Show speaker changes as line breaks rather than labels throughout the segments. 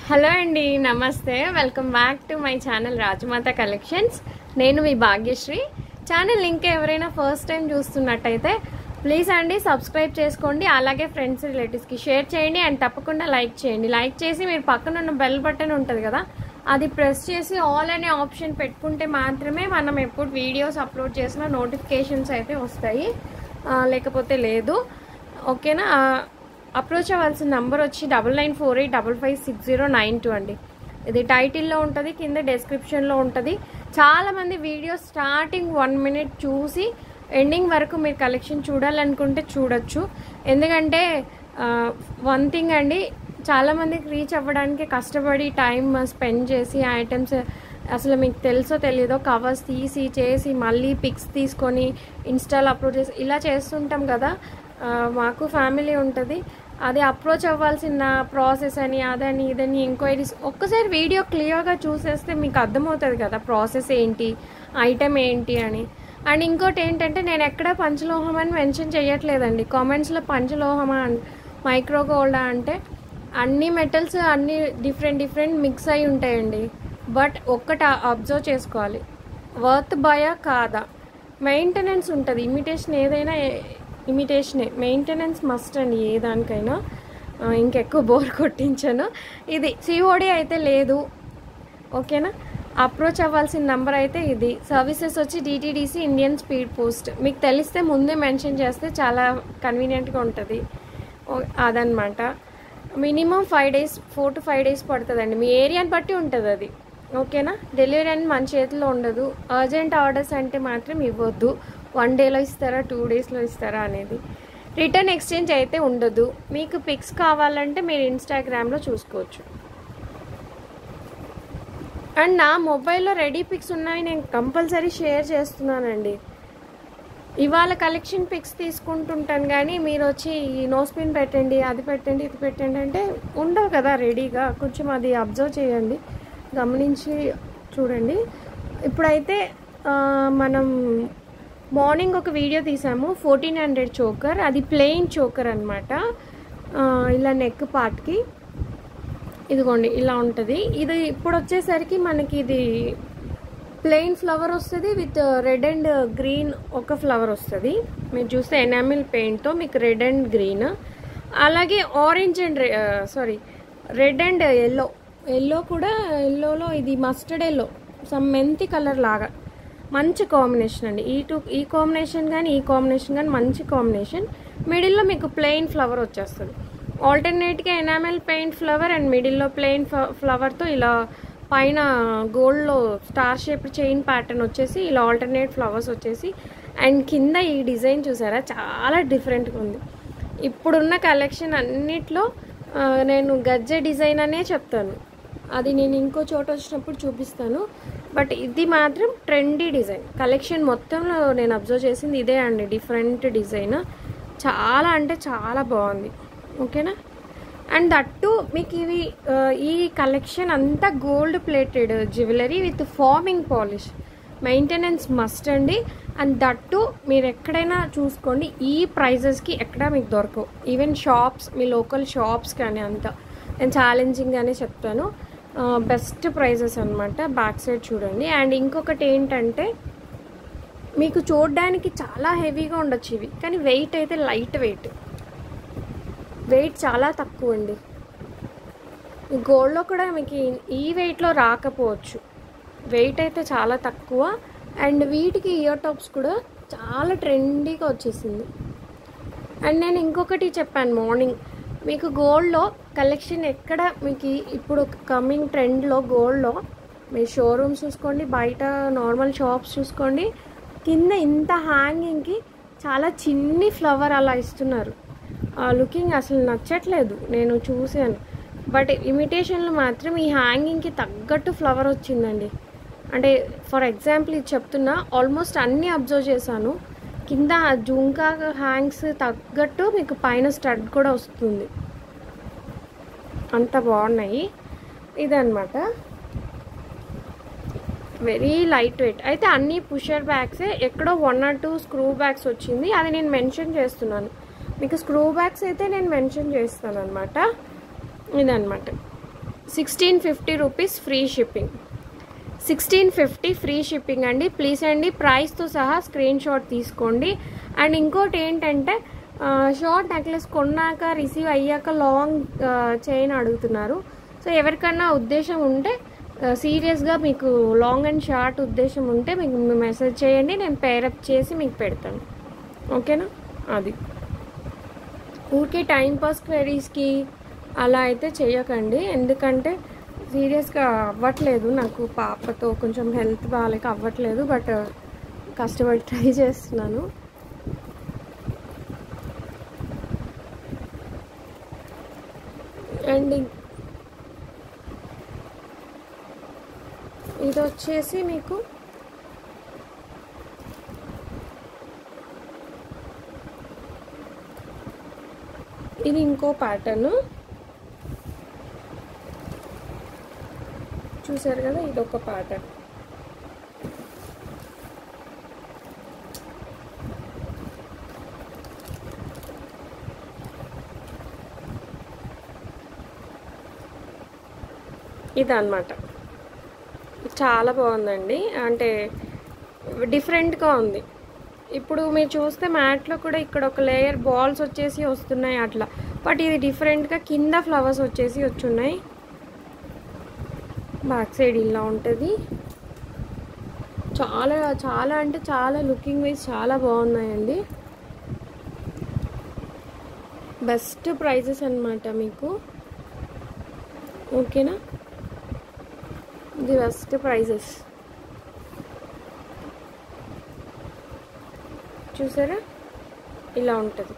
Hello అండి నమస్తే welcome back to my channel Rajamata collections నేను మీ భాగ్యశ్రీ ఛానల్ ఇంకా ఎవరైనా ఫస్ట్ టైం చూస్తున్నట్టయితే ప్లీజ్ అండి సబ్స్క్రైబ్ చేసుకోండి అలాగే ఫ్రెండ్స్ రిలేటివ్స్కి షేర్ చేయండి అండ్ తప్పకుండా లైక్ చేయండి లైక్ చేసి మీరు పక్కన ఉన్న బెల్ బటన్ ఉంటుంది కదా అది ప్రెస్ చేసి ఆల్ అనే ఆప్షన్ పెట్టుకుంటే మాత్రమే మనం ఎప్పుడు వీడియోస్ అప్లోడ్ చేసిన నోటిఫికేషన్స్ అయితే వస్తాయి ఆ, లేకపోతే లేదు ఓకేనా ఆ, అప్రోచ్ అవ్వాల్సిన నంబర్ వచ్చి double nine four eight double five six zero nine two అండి ఇది టైటిల్లో ఉంటుంది కింద డెస్క్రిప్షన్లో ఉంటుంది చాలామంది వీడియో స్టార్టింగ్ వన్ మినిట్ చూసి ఎండింగ్ వరకు మీరు కలెక్షన్ చూడాలనుకుంటే చూడొచ్చు ఎందుకంటే వన్ థింగ్ అండి చాలామందికి రీచ్ అవ్వడానికి కష్టపడి టైం స్పెండ్ చేసి ఐటమ్స్ అసలు మీకు తెలుసో తెలీదో కవర్స్ తీసి చేసి మళ్ళీ పిక్స్ తీసుకొని ఇన్స్టాలో అప్లోడ్ చేసి ఇలా చేస్తుంటాం కదా ఆ, మాకు ఫ్యామిలీ ఉంటుంది అది అప్రోచ్ అవ్వాల్సిన ప్రాసెస్ అని అదని ఇదని ఎంక్వైరీస్ ఒక్కసారి వీడియో క్లియర్గా చూసేస్తే మీకు అర్థమవుతుంది కదా ప్రాసెస్ ఏంటి ఐటమ్ ఏంటి అని అండ్ ఇంకోటి ఏంటంటే నేను ఎక్కడ పంచలోహం అని మెన్షన్ చేయట్లేదండి కామెంట్స్లో పంచలోహమా మైక్రో గోల్డా అంటే అన్ని మెటల్స్ అన్ని డిఫరెంట్ డిఫరెంట్ మిక్స్ అయి ఉంటాయండి బట్ ఒక్కటి అబ్జర్వ్ చేసుకోవాలి వర్త్ బయా కాదా మెయింటెనెన్స్ ఉంటుంది ఇమిటేషన్ ఏదైనా ఇమిటేషనే మెయింటెనెన్స్ మస్ట్ అండి ఏ దానికైనా ఆ, ఇంకెక్కువ బోర్ కొట్టించాను ఇది సిఓడి అయితే లేదు ఓకేనా అప్రోచ్ అవ్వాల్సిన నెంబర్ అయితే ఇది సర్వీసెస్ వచ్చి డిటీడీసీ ఇండియన్ స్పీడ్ పోస్ట్ మీకు తెలిస్తే ముందే మెన్షన్ చేస్తే చాలా కన్వీనియంట్గా ఉంటుంది ఓ- అదనమాట minimum five days four to five days పడుతుందండి మీ ఏరియాని బట్టి ఉంటుంది అది ఓకేనా డెలివరీ అనేది మన చేతిలో ఉండదు అర్జెంట్ ఆర్డర్స్ అంటే మాత్రం ఇవ్వద్దు వన్ డేలో ఇస్తారా టూ డేస్లో ఇస్తారా అనేది రిటర్న్ ఎక్స్చేంజ్ అయితే ఉండదు మీకు పిక్స్ కావాలంటే మీరు ఇన్స్టాగ్రామ్లో చూసుకోవచ్చు అండ్ నా మొబైల్లో రెడీ పిక్స్ ఉన్నాయి నేను కంపల్సరీ షేర్ చేస్తున్నానండి ఇవాళ కలెక్షన్ పిక్స్ తీసుకుంటుంటాను కానీ మీరు వచ్చి ఈ నో స్పిన్ పెట్టండి అది పెట్టండి ఇది పెట్టండి అంటే ఉండవు కదా రెడీగా కొంచెం అది అబ్జర్వ్ చేయండి గమనించి చూడండి ఇప్పుడైతే ఆ, మనం మార్నింగ్ ఒక వీడియో తీసాము ఫోర్టీన్ హండ్రెడ్ చోకర్ అది ప్లెయిన్ చోకర్ అనమాట ఇలా నెక్ పార్ట్కి ఇదిగోండి ఇలా ఉంటుంది ఇది ఇప్పుడు వచ్చేసరికి మనకి ఇది ప్లెయిన్ ఫ్లవర్ వస్తుంది విత్ రెడ్ అండ్ గ్రీన్ ఒక ఫ్లవర్ వస్తుంది మీరు చూస్తే ఎనామిల్ పెయింట్తో మీకు రెడ్ అండ్ గ్రీన్ అలాగే orange and sorry red and yellow yellow కూడా ఎల్లోలో ఇది మస్టర్డ్ ఎల్లో సమ్ మెంతి కలర్ లాగా మంచి కాంబినేషన్ అండి ఈ టూ ఈ కాంబినేషన్ కానీ ఈ కాంబినేషన్ కానీ మంచి కాంబినేషన్ మిడిల్లో మీకు ప్లెయిన్ ఫ్లవర్ వచ్చేస్తుంది ఆల్టర్నేట్గా ఎనామెల్ పెయింట్ ఫ్లవర్ అండ్ మిడిల్లో ప్లెయిన్ ఫ్లవర్తో ఇలా పైన గోల్డ్లో స్టార్ షేప్ చైన్ ప్యాటర్న్ వచ్చేసి ఇలా ఆల్టర్నేట్ ఫ్లవర్స్ వచ్చేసి అండ్ కింద ఈ డిజైన్ చూసారా చాలా డిఫరెంట్గా ఉంది ఇప్పుడున్న కలెక్షన్ అన్నిట్లో ఆ, నేను గజ్జె డిజైన్ అనే చెప్తాను అది నేను ఇంకో చోట వచ్చినప్పుడు చూపిస్తాను బట్ ఇది మాత్రం ట్రెండీ డిజైన్ కలెక్షన్ మొత్తంలో నేను అబ్జర్వ్ చేసింది ఇదే అండి డిఫరెంట్ డిజైన్ చాలా అంటే చాలా బాగుంది ఓకేనా అండ్ దట్టు మీకు ఇవి ఆ, ఈ కలెక్షన్ అంతా gold plated jewellery with forming polish maintenance must అండి అండ్ దట్టు మీరు ఎక్కడైనా చూసుకోండి ఈ ప్రైజెస్కి ఎక్కడ మీకు దొరకవు ఈవెన్ షాప్స్ మీ లోకల్ షాప్స్ కానీ అంత నేను ఛాలెంజింగ్గానే చెప్తాను బెస్ట్ ప్రైజెస్ అనమాట బ్యాక్ సైడ్ చూడండి అండ్ ఇంకొకటి ఏంటంటే మీకు చూడడానికి చాలా హెవీగా ఉండొచ్చు ఇవి కానీ వెయిట్ అయితే లైట్ వెయిట్ వెయిట్ చాలా తక్కువ అండి ఈ గోల్డ్లో కూడా మీకు ఈ- ఈ వెయిట్లో రాకపోవచ్చు వెయిట్ అయితే చాలా తక్కువ అండ్ వీటికి ఇయర్ టాప్స్ కూడా చాలా ట్రెండీగా వచ్చేసింది అండ్ నేను ఇంకొకటి చెప్పాను మార్నింగ్ మీకు గోల్డ్లో కలెక్షన్ ఎక్కడ మీకు ఈ- ఇప్పుడు కమింగ్ ట్రెండ్లో గోల్డ్లో మీ షోరూమ్స్ చూసుకోండి బయట నార్మల్ షాప్స్ చూసుకోండి కింద ఇంత హ్యాంగింగ్కి చాలా చిన్ని ఫ్లవర్ అలా ఇస్తున్నారు ఆ లుకింగ్ అసలు నచ్చట్లేదు నేను చూశాను బట్ ఇమిటేషన్లో మాత్రం ఈ హ్యాంగింగ్కి తగ్గట్టు ఫ్లవర్ వచ్చిందండి అంటే ఫర్ ఎగ్జాంపుల్ ఇది చెప్తున్నా ఆల్మోస్ట్ అన్నీ అబ్జర్వ్ చేశాను కింద జుంకా హ్యాంగ్స్ తగ్గట్టు మీకు పైన స్టడ్ కూడా వస్తుంది అంత బాగున్నాయి ఇదన్నమాట వెరీ లైట్ వెయిట్ అయితే అన్ని పుషర్ బ్యాగ్సే ఎక్కడో one or two screw bags వచ్చింది అది నేను మెన్షన్ చేస్తున్నాను మీకు స్క్రూ బ్యాగ్స్ అయితే నేను మెన్షన్ చేస్తాను అనమాట ఇదనమాట sixteen fifty rupees free shipping sixteen fifty free shipping అండి ప్లీజ్ అండి ప్రైస్తో సహా స్క్రీన్ షాట్ తీసుకోండి అండ్ ఇంకోటి ఏంటంటే షార్ట్ నెక్లెస్ కొన్నాక రిసీవ్ అయ్యాక లాంగ్ చైన్ అడుగుతున్నారు సో ఎవరికన్నా ఉద్దేశం ఉంటే సీరియస్గా మీకు లాంగ్ అండ్ షార్ట్ ఉద్దేశం ఉంటే మీకు మెసేజ్ చేయండి నేను పేరప్ చేసి మీకు పెడతాను ఓకేనా అది ఊరికే టైం పాస్ క్వెరీస్కి అలా అయితే చేయకండి ఎందుకంటే సీరియస్గా అవ్వట్లేదు నాకు పాపతో కొంచెం హెల్త్ బాగాలేక అవ్వట్లేదు బట్ కష్టపడి ట్రై చేస్తున్నాను అండ్ ఇది వచ్చేసి మీకు ఇది ఇంకో ప్యాటర్న్ చూసారు కదా ఇది ఒక ప్యాటర్న్ ఇదన్నమాట చాలా బాగుందండి అంటే డిఫరెంట్గా ఉంది ఇప్పుడు మీరు చూస్తే మ్యాట్లో కూడా ఇక్కడ ఒక లేయర్ బాల్స్ వచ్చేసి వస్తున్నాయి అట్లా బట్ ఇది డిఫరెంట్గా కింద ఫ్లవర్స్ వచ్చేసి వచ్చున్నాయి బ్యాక్ సైడ్ ఇలా ఉంటుంది చాలా చాలా అంటే చాలా లుకింగ్ వైజ్ చాలా బాగున్నాయండి బెస్ట్ ప్రైజెస్ అనమాట మీకు ఓకేనా ది బెస్ట్ ప్రైజెస్ చూసారా ఇలా ఉంటుంది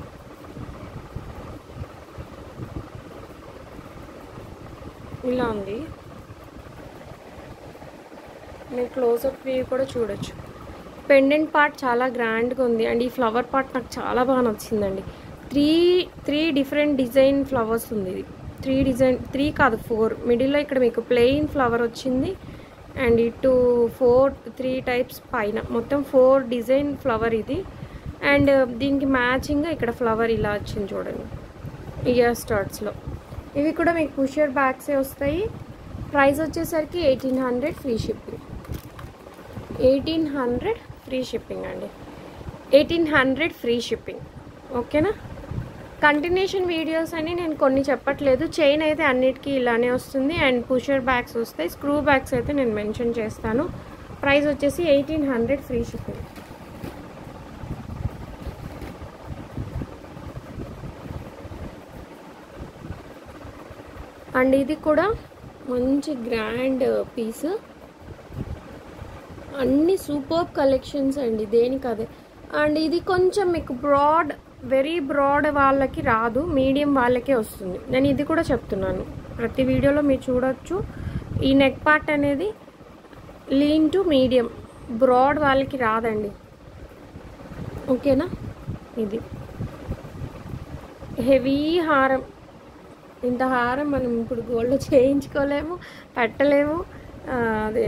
ఇలా ఉంది మీరు క్లోజ్అప్ వ్యూ కూడా చూడొచ్చు పెండెంట్ పార్ట్ చాలా గ్రాండ్గా ఉంది అండ్ ఈ ఫ్లవర్ పార్ట్ నాకు చాలా బాగా నచ్చిందండి three three different design flowers ఉంది ఇది త్రీ డిజైన్ త్రీ కాదు ఫోర్ మిడిల్లో ఇక్కడ మీకు ప్లెయిన్ ఫ్లవర్ వచ్చింది అండ్ ఇటు ఫోర్ త్రీ టైప్స్ పైన మొత్తం ఫోర్ డిజైన్ ఫ్లవర్ ఇది అండ్ దీనికి మ్యాచింగ్గా ఇక్కడ ఫ్లవర్ ఇలా వచ్చింది చూడండి ఇయర్ స్టార్ట్స్లో ఇవి కూడా మీకు పుషర్ బ్యాగ్సే వస్తాయి ప్రైస్ వచ్చేసరికి eighteen hundred free shipping eighteen hundred free shipping అండి ఎయిటీన్ హండ్రెడ్ ఫ్రీ షిప్పింగ్ ఓకేనా కంటిన్యూషన్ వీడియోస్ అని నేను కొన్ని చెప్పట్లేదు చైన్ అయితే అన్నిటికీ ఇలానే వస్తుంది అండ్ పుషర్ బ్యాగ్స్ వస్తాయి స్క్రూ బ్యాగ్స్ అయితే నేను మెన్షన్ చేస్తాను ప్రైస్ వచ్చేసి eighteen hundred free shipping and ఇది కూడా మంచి గ్రాండ్ పీస్ అన్ని సూపర్ కలెక్షన్స్ అండి దేనికి అదే అండ్ ఇది కొంచెం మీకు బ్రాడ్ వెరీ బ్రాడ్ వాళ్ళకి రాదు మీడియం వాళ్ళకే వస్తుంది నేను ఇది కూడా చెప్తున్నాను ప్రతి వీడియోలో మీరు చూడొచ్చు ఈ నెక్ పార్ట్ అనేది లీన్ టు మీడియం బ్రాడ్ వాళ్ళకి రాదండి ఓకేనా ఇది హెవీ హారం ఇంత హారం మనం ఇప్పుడు గోల్డ్ చేయించుకోలేము పెట్టలేము ఆ, అదే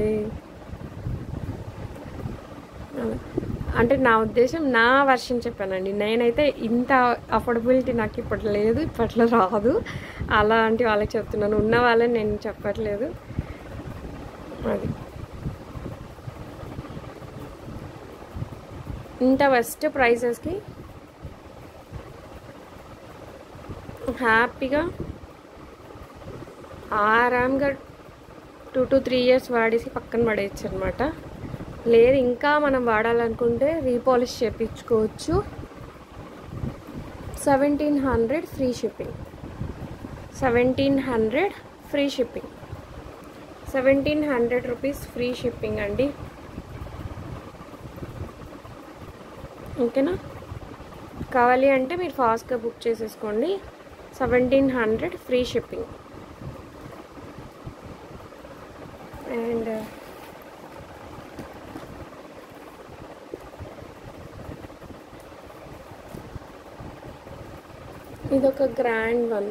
అలా. అంటే నా ఉద్దేశం నా వర్షన్ చెప్పానండి నేనైతే ఇంత అఫోర్డబిలిటీ నాకు ఇప్పట్లో లేదు ఇప్పట్లో రాదు అలాంటి వాళ్ళకి చెప్తున్నాను ఉన్న వాళ్ళని నేను చెప్పట్లేదు అది ఇంత బెస్ట్ ప్రైసెస్కి హ్యాపీగా ఆరామ్గా టూ టు త్రీ ఇయర్స్ వాడేసి పక్కన పడేయచ్చు అనమాట లేదు ఇంకా మనం వాడాలనుకుంటే రీపాలిష్ చేయించుకోవచ్చు seventeen hundred free shipping seventeen hundred free shipping seventeen hundred rupees free shipping అండి ఓకేనా కావాలి అంటే మీరు ఫాస్ట్గా బుక్ చేసేసుకోండి seventeen hundred free shipping and ఇదొక గ్రాండ్ వన్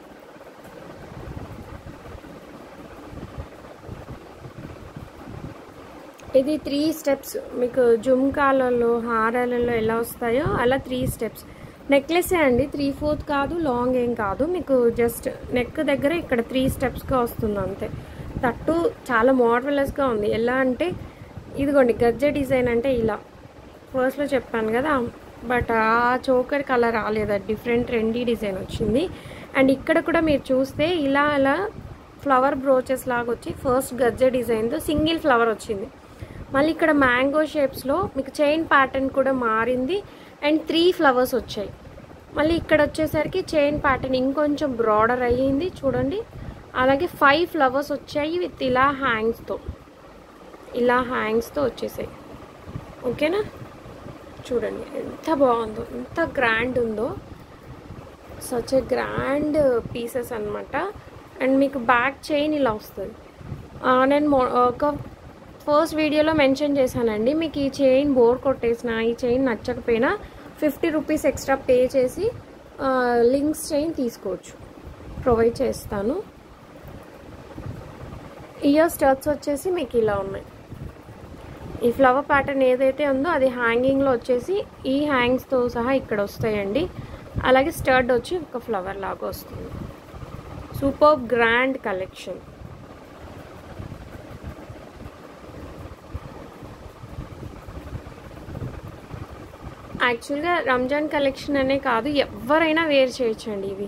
ఇది త్రీ స్టెప్స్ మీకు జుమ్కాలలో హారాలలో ఎలా వస్తాయో అలా త్రీ స్టెప్స్ నెక్లెసే అండి త్రీ ఫోర్త్ కాదు లాంగ్ ఏం కాదు మీకు జస్ట్ నెక్ దగ్గర ఇక్కడ త్రీ స్టెప్స్గా వస్తుంది అంతే తట్టు చాలా మోడలెస్గా ఉంది ఎలా అంటే ఇదిగోండి గజ్జె డిజైన్ అంటే ఇలా ఫస్ట్లో చెప్పాను కదా బట్ ఆ చోకర్ కలర్ రాలేదు డిఫరెంట్ ట్రెండీ డిజైన్ వచ్చింది అండ్ ఇక్కడ కూడా మీరు చూస్తే ఇలా అలా ఫ్లవర్ బ్రోచెస్ లాగా వచ్చి ఫస్ట్ గజ్జె డిజైన్తో సింగిల్ ఫ్లవర్ వచ్చింది మళ్ళీ ఇక్కడ మ్యాంగో షేప్స్లో మీకు చైన్ ప్యాటర్న్ కూడా మారింది అండ్ త్రీ ఫ్లవర్స్ వచ్చాయి మళ్ళీ ఇక్కడ వచ్చేసరికి చైన్ ప్యాటర్న్ ఇంకొంచెం బ్రాడర్ అయ్యింది చూడండి అలాగే ఫైవ్ ఫ్లవర్స్ వచ్చాయి విత్ ఇలా హ్యాంగ్స్తో ఇలా హ్యాంగ్స్తో వచ్చేసాయి ఓకేనా చూడండి ఎంత బాగుందో ఎంత గ్రాండ్ ఉందో సచ్ ఎ గ్రాండ్ పీసెస్ అనమాట అండ్ మీకు బ్యాక్ చైన్ ఇలా వస్తుంది నేను మొ- ఒక ఫస్ట్ వీడియోలో మెన్షన్ చేశానండి మీకు ఈ చైన్ బోర్ కొట్టేసిన ఈ చైన్ నచ్చకపోయినా ఫిఫ్టీ రూపీస్ ఎక్స్ట్రా పే చేసి లింక్స్ చైన్ తీసుకోవచ్చు ప్రొవైడ్ చేస్తాను ఇయర్ స్టర్ట్స్ వచ్చేసి మీకు ఇలా ఉన్నాయి ఈ ఫ్లవర్ ప్యాటర్న్ ఏదైతే ఉందో అది హ్యాంగింగ్లో వచ్చేసి ఈ హ్యాంగ్స్తో సహా ఇక్కడ వస్తాయండి అలాగే స్టర్డ్ వచ్చి ఒక ఫ్లవర్ లాగా వస్తుంది సూపర్ గ్రాండ్ కలెక్షన్ యాక్చువల్గా రంజాన్ కలెక్షన్ అనే కాదు ఎవరైనా వేర్ చేయొచ్చండి ఇవి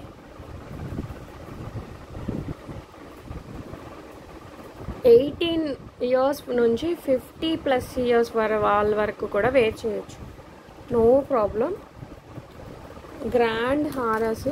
ఎయిటీన్ ఇయర్స్ నుంచి ఫిఫ్టీ ప్లస్ ఇయర్స్ వర వాళ్ళ వరకు కూడా వేర్ చేయొచ్చు నో ప్రాబ్లం గ్రాండ్ హారాస్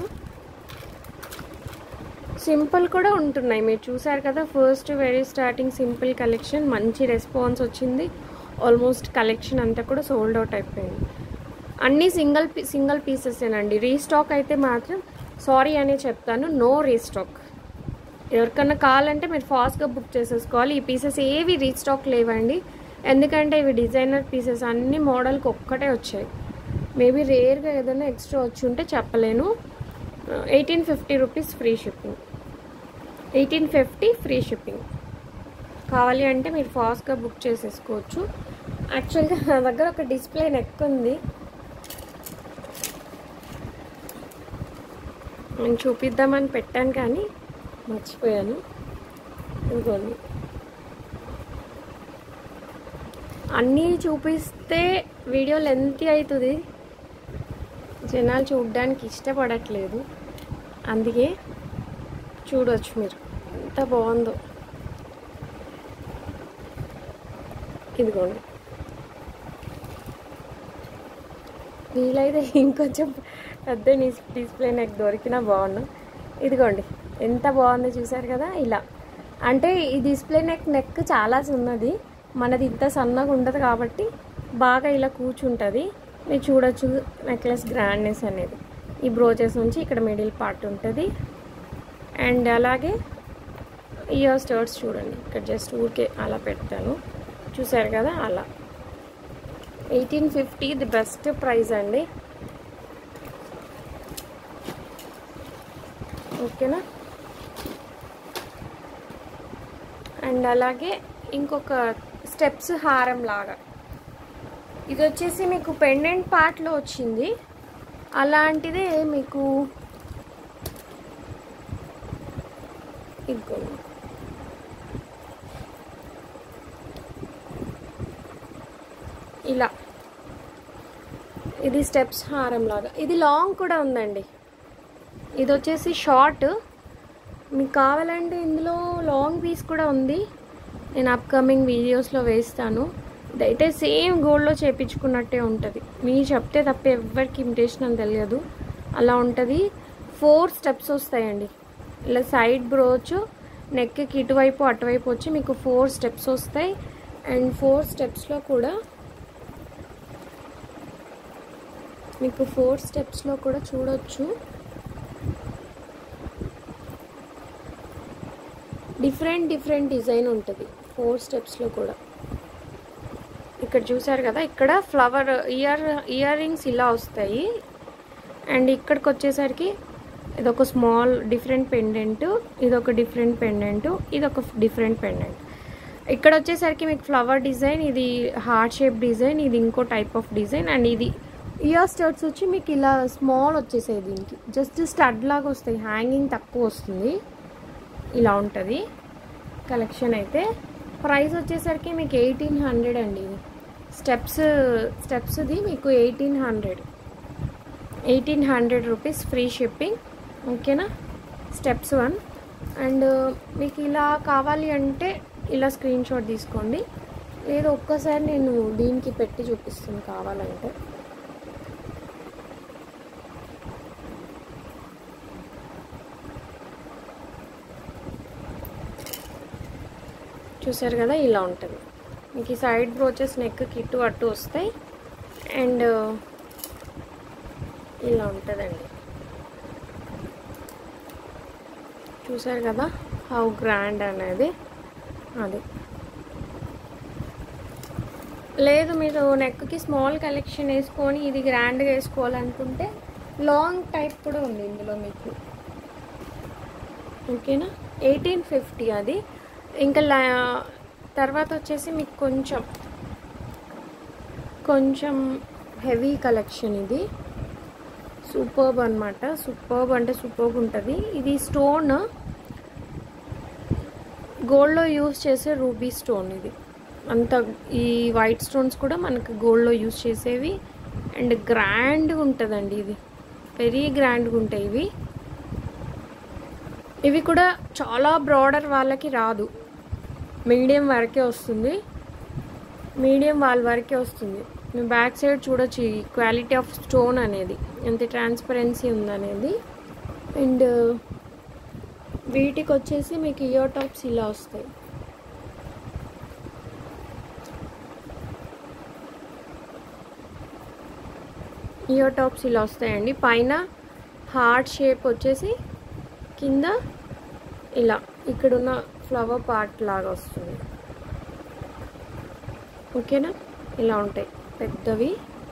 సింపుల్ కూడా ఉంటున్నాయి మీరు చూసారు కదా first very starting simple collection మంచి రెస్పాన్స్ వచ్చింది ఆల్మోస్ట్ కలెక్షన్ అంతా కూడా సోల్డ్ అవుట్ అయిపోయింది అన్నీ సింగిల్ పీ సింగిల్ పీసెసేనండి రీస్టాక్ అయితే మాత్రం సారీ అనే చెప్తాను నో రీస్టాక్ ఎవరికన్నా కావాలంటే మీరు ఫాస్ట్గా బుక్ చేసేసుకోవాలి ఈ పీసెస్ ఏవి రీస్టాక్ లేవండి ఎందుకంటే ఇవి డిజైనర్ పీసెస్ అన్ని మోడల్కి ఒక్కటే వచ్చాయి మేబీ రేర్గా ఏదైనా ఎక్స్ట్రా వచ్చి ఉంటే చెప్పలేను eighteen fifty rupees free shipping eighteen fifty free shipping కావాలి అంటే మీరు ఫాస్ట్గా బుక్ చేసేసుకోవచ్చు యాక్చువల్గా నా దగ్గర ఒక డిస్ప్లే నెక్ ఉంది నేను చూపిద్దామని పెట్టాను కానీ మర్చిపోయాను ఇదిగోండి అన్నీ చూపిస్తే వీడియో లెంతీ అవుతుంది జనాలు చూడడానికి ఇష్టపడట్లేదు అందుకే చూడొచ్చు మీరు ఎంత బాగుందో ఇదిగోండి వీలైతే ఇంకొంచెం పెద్ద డిస్- డిస్ప్లే నాకు దొరికినా బాగుండు ఇదిగోండి ఎంత బాగుందో చూసారు కదా ఇలా అంటే ఈ డిస్ప్లే నెక్ నెక్ చాలా చిన్నది మనది ఇంత సన్నగా ఉండదు కాబట్టి బాగా ఇలా కూర్చుంటుంది మీరు చూడొచ్చు నెక్లెస్ గ్రాండ్నెస్ అనేది ఈ బ్రోచెస్ నుంచి ఇక్కడ మిడిల్ పార్ట్ ఉంటుంది అండ్ అలాగే ఇయర్ స్టర్ట్స్ చూడండి ఇక్కడ జస్ట్ ఊరికే అలా పెడతాను చూసారు కదా అలా eighteen fifty the best price అండి ఓకేనా అండ్ అలాగే ఇంకొక స్టెప్స్ హారం లాగా ఇది వచ్చేసి మీకు పెండెంట్ పార్ట్లో వచ్చింది అలాంటిదే మీకు ఇదిగోండి ఇలా ఇది స్టెప్స్ హారం లాగా ఇది లాంగ్ కూడా ఉందండి ఇది వచ్చేసి షార్ట్ మీకు కావాలంటే ఇందులో లాంగ్ పీస్ కూడా ఉంది నేను అప్కమింగ్ వీడియోస్లో వేస్తాను ఇదైతే సేమ్ గోల్డ్లో చేపించుకున్నట్టే ఉంటుంది మీరు చెప్తే తప్ప ఎవరికి ఇమిటేషన్ అని తెలియదు అలా ఉంటుంది ఫోర్ స్టెప్స్ వస్తాయండి ఇలా సైడ్ బ్రోచ్ నెక్కి ఇటువైపు అటువైపు వచ్చి మీకు ఫోర్ స్టెప్స్ వస్తాయి అండ్ ఫోర్ స్టెప్స్లో కూడా మీకు ఫోర్ స్టెప్స్లో కూడా చూడొచ్చు డిఫరెంట్ డిఫరెంట్ డిజైన్ ఉంటుంది ఫోర్ స్టెప్స్లో కూడా ఇక్కడ చూసారు కదా ఇక్కడ ఫ్లవర్ ఇయర్ ఇయర్ రింగ్స్ ఇలా వస్తాయి అండ్ ఇక్కడికి వచ్చేసరికి ఇదొక స్మాల్ డిఫరెంట్ పెండెంట్ ఇదొక డిఫరెంట్ పెండెంట్ ఇదొక డిఫరెంట్ పెండెంట్ ఇక్కడ వచ్చేసరికి మీకు ఫ్లవర్ డిజైన్ ఇది హార్ట్ షేప్ డిజైన్ ఇది ఇంకో టైప్ ఆఫ్ డిజైన్ అండ్ ఇది ఇయర్ స్టడ్స్ వచ్చి మీకు ఇలా స్మాల్ వచ్చేసాయి దీనికి జస్ట్ స్టడ్ లాగా వస్తాయి హ్యాంగింగ్ తక్కువ వస్తుంది ఇలా ఉంటుంది కలెక్షన్ అయితే ప్రైస్ వచ్చేసరికి మీకు ఎయిటీన్ హండ్రెడ్ అండి ఇది స్టెప్స్ స్టెప్స్ది మీకు eighteen hundred eighteen hundred rupees free shipping ఓకేనా స్టెప్స్ వన్ అండ్ మీకు ఇలా కావాలి అంటే ఇలా స్క్రీన్ షాట్ తీసుకోండి లేదు ఒక్కసారి నేను దీనికి పెట్టి చూపిస్తాను కావాలంటే చూసారు కదా ఇలా ఉంటుంది మీకు ఈ సైడ్ బ్రోచెస్ నెక్కి ఇటు అటు వస్తాయి అండ్ ఇలా ఉంటుందండి చూసారు కదా హౌ గ్రాండ్ అనేది అది లేదు మీరు నెక్కి స్మాల్ కలెక్షన్ వేసుకొని ఇది గ్రాండ్గా వేసుకోవాలనుకుంటే లాంగ్ టైప్ కూడా ఉంది ఇందులో మీకు ఓకేనా ఎయిటీన్ ఫిఫ్టీ అది ఇంకా లా- తర్వాత వచ్చేసి మీకు కొంచెం కొంచెం హెవీ కలెక్షన్ ఇది సూపర్బ్ అనమాట సూపర్బ్ అంటే సూపర్బ్ ఉంటుంది ఇది స్టోన్ గోల్డ్లో యూస్ చేసే రూబీ స్టోన్ ఇది అంత ఈ వైట్ స్టోన్స్ కూడా మనకు గోల్డ్లో యూస్ చేసేవి అండ్ గ్రాండ్గా ఉంటుందండి ఇది వెరీ గ్రాండ్గా ఉంటాయి ఇవి ఇవి కూడా చాలా బ్రాడర్ వాళ్ళకి రాదు మీడియం వరకే వస్తుంది మీడియం వాళ్ళ వరకే వస్తుంది మీ బ్యాక్ సైడ్ చూడొచ్చు ఈ క్వాలిటీ ఆఫ్ స్టోన్ అనేది ఎంత ట్రాన్స్పరెన్సీ ఉందనేది అండ్ వీటికి వచ్చేసి మీకు ఇయర్ టాప్స్ ఇలా వస్తాయి ఇయర్ టాప్స్ ఇలా వస్తాయండి పైన హార్ట్ షేప్ వచ్చేసి కింద ఇలా ఇక్కడున్న ఫ్లవర్ పార్ట్ లాగా వస్తుంది ఓకేనా ఇలా ఉంటాయి పెద్దవి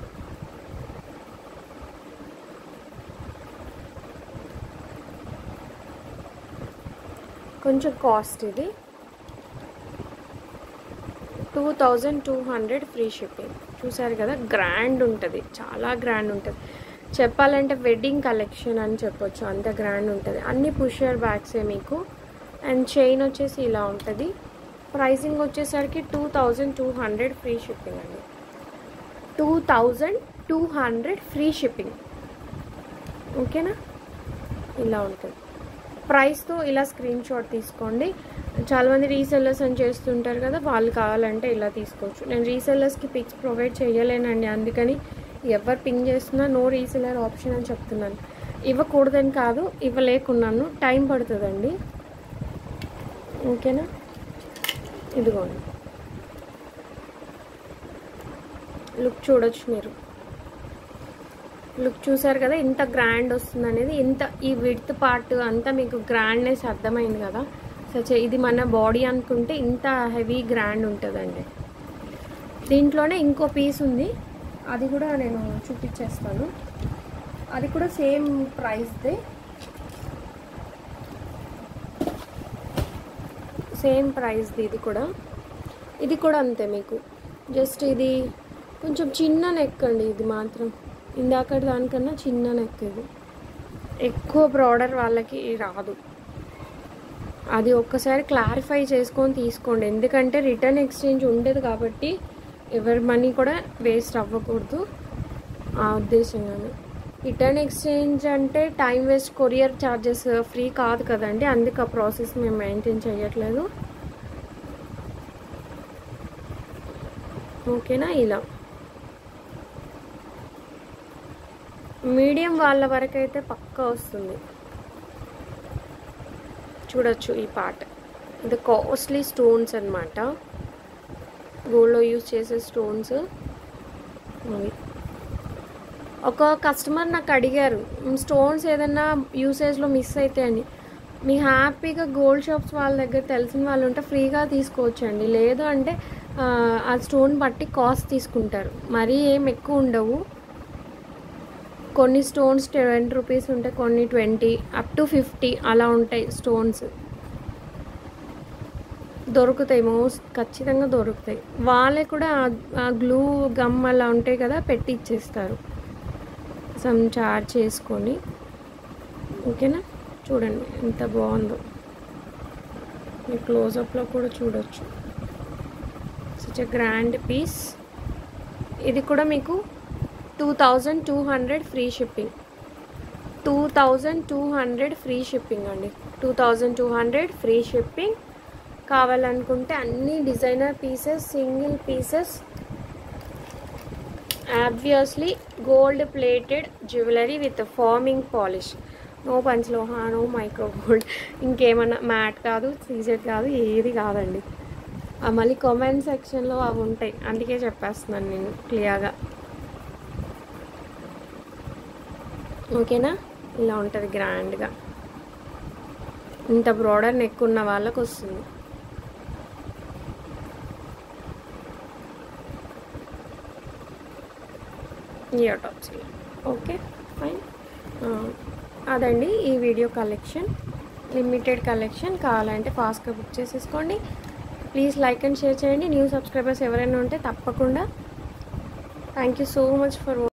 కొంచెం కాస్ట్ ఇది two thousand two hundred free shipping చూసారు కదా గ్రాండ్ ఉంటుంది చాలా గ్రాండ్ ఉంటుంది చెప్పాలంటే వెడ్డింగ్ కలెక్షన్ అని చెప్పొచ్చు అంత గ్రాండ్ ఉంటుంది అన్ని పుషర్ బ్యాగ్సే మీకు అండ్ చైన్ వచ్చేసి ఇలా ఉంటుంది ప్రైసింగ్ వచ్చేసరికి two thousand two hundred free shipping అండి two thousand two hundred free shipping ఓకేనా ఇలా ఉంటుంది ప్రైస్తో ఇలా స్క్రీన్ షాట్ తీసుకోండి చాలామంది రీసెల్లర్స్ అని చేస్తుంటారు కదా వాళ్ళు కావాలంటే ఇలా తీసుకోవచ్చు నేను రీసెల్లర్స్కి పిక్స్ ప్రొవైడ్ చేయలేనండి అందుకని ఎవరు పింగ్ చేస్తున్నా నో రీసెల్లర్ ఆప్షన్ అని చెప్తున్నాను ఇవ్వకూడదని కాదు ఇవ్వలేకున్నాను టైం పడుతుందండి ఓకేనా ఇదిగోండి లుక్ చూడొచ్చు మీరు లుక్ చూసారు కదా ఇంత గ్రాండ్ వస్తుంది అనేది ఇంత ఈ విడ్త్ పార్ట్ అంతా మీకు గ్రాండ్నెస్ అర్థమైంది కదా సచ్ ఇది మన బాడీ అనుకుంటే ఇంత హెవీ గ్రాండ్ ఉంటుందండి దీంట్లోనే ఇంకో పీస్ ఉంది అది కూడా నేను చూపించేస్తాను అది కూడా సేమ్ ప్రైస్దే సేమ్ ప్రైస్ది ఇది కూడా ఇది కూడా అంతే మీకు జస్ట్ ఇది కొంచెం చిన్న నెక్ అండి ఇది మాత్రం ఇందాక దానికన్నా చిన్న నెక్ ఇది ఎక్కువ బ్రాడర్ వాళ్ళకి రాదు అది ఒక్కసారి క్లారిఫై చేసుకొని తీసుకోండి ఎందుకంటే రిటర్న్ ఎక్స్చేంజ్ ఉండదు కాబట్టి ఎవరి మనీ కూడా వేస్ట్ అవ్వకూడదు ఆ ఉద్దేశంగానే రిటర్న్ ఎక్స్చేంజ్ అంటే time waste courier charges free కాదు కదండి అందుకు ఆ ప్రాసెస్ మేము మెయింటైన్ చేయట్లేదు ఓకేనా ఇలా మీడియం వాళ్ళ వరకు అయితే పక్కా వస్తుంది చూడొచ్చు ఈ పార్ట్ ఇది కాస్ట్లీ స్టోన్స్ అనమాట గోల్డ్లో యూజ్ చేసే స్టోన్స్ అవి ఒక కస్టమర్ నాకు అడిగారు స్టోన్స్ ఏదైనా యూసేజ్లో మిస్ అయితే అని మీ హ్యాపీగా గోల్డ్ షాప్స్ వాళ్ళ దగ్గర తెలిసిన వాళ్ళు ఉంటే ఫ్రీగా తీసుకోవచ్చండి లేదు అంటే ఆ, ఆ స్టోన్ బట్టి కాస్ట్ తీసుకుంటారు మరీ ఏం ఎక్కువ ఉండవు కొన్ని స్టోన్స్ టెన్ రూపీస్ ఉంటాయి కొన్ని ట్వంటీ అప్ టు ఫిఫ్టీ అలా ఉంటాయి స్టోన్స్ దొరుకుతాయి మోస్ట్ ఖచ్చితంగా దొరుకుతాయి వాళ్ళే కూడా ఆ- ఆ గ్లూ గమ్ అలా ఉంటాయి కదా పెట్టి ఇచ్చేస్తారు సమ్ చార్జ్ చేసుకొని ఓకేనా చూడండి ఎంత బాగుందో మీరు క్లోజప్లో కూడా చూడొచ్చు సచ్ ఎ గ్రాండ్ పీస్ ఇది కూడా మీకు two thousand two hundred free shipping two thousand two hundred free shipping అండి two thousand two hundred free shipping కావాలనుకుంటే అన్ని designer pieces single pieces obviously gold plated jewellery with forming polish no పంచలోహ no micro gold ఇంకేమన్నా matte కాదు CZ కాదు ఏది కాదండి ఆ మళ్ళీ కామెంట్ సెక్షన్లో అవి ఉంటాయి అందుకే చెప్పేస్తున్నాను నేను క్లియర్గా ఓకేనా ఇలా ఉంటుంది గ్రాండ్గా ఇంత బ్రాడర్ నెక్ ఉన్న వాళ్ళకి వస్తుంది ఇయర్ టాప్స్ ఓకే ఫైన్ అదండి ఈ వీడియో కలెక్షన్ లిమిటెడ్ కలెక్షన్ కావాలంటే ఫాస్ట్గా బుక్ చేసేసుకోండి ప్లీజ్ లైక్ అండ్ షేర్ చేయండి న్యూ సబ్స్క్రైబర్స్ ఎవరైనా ఉంటే తప్పకుండా thank you so much for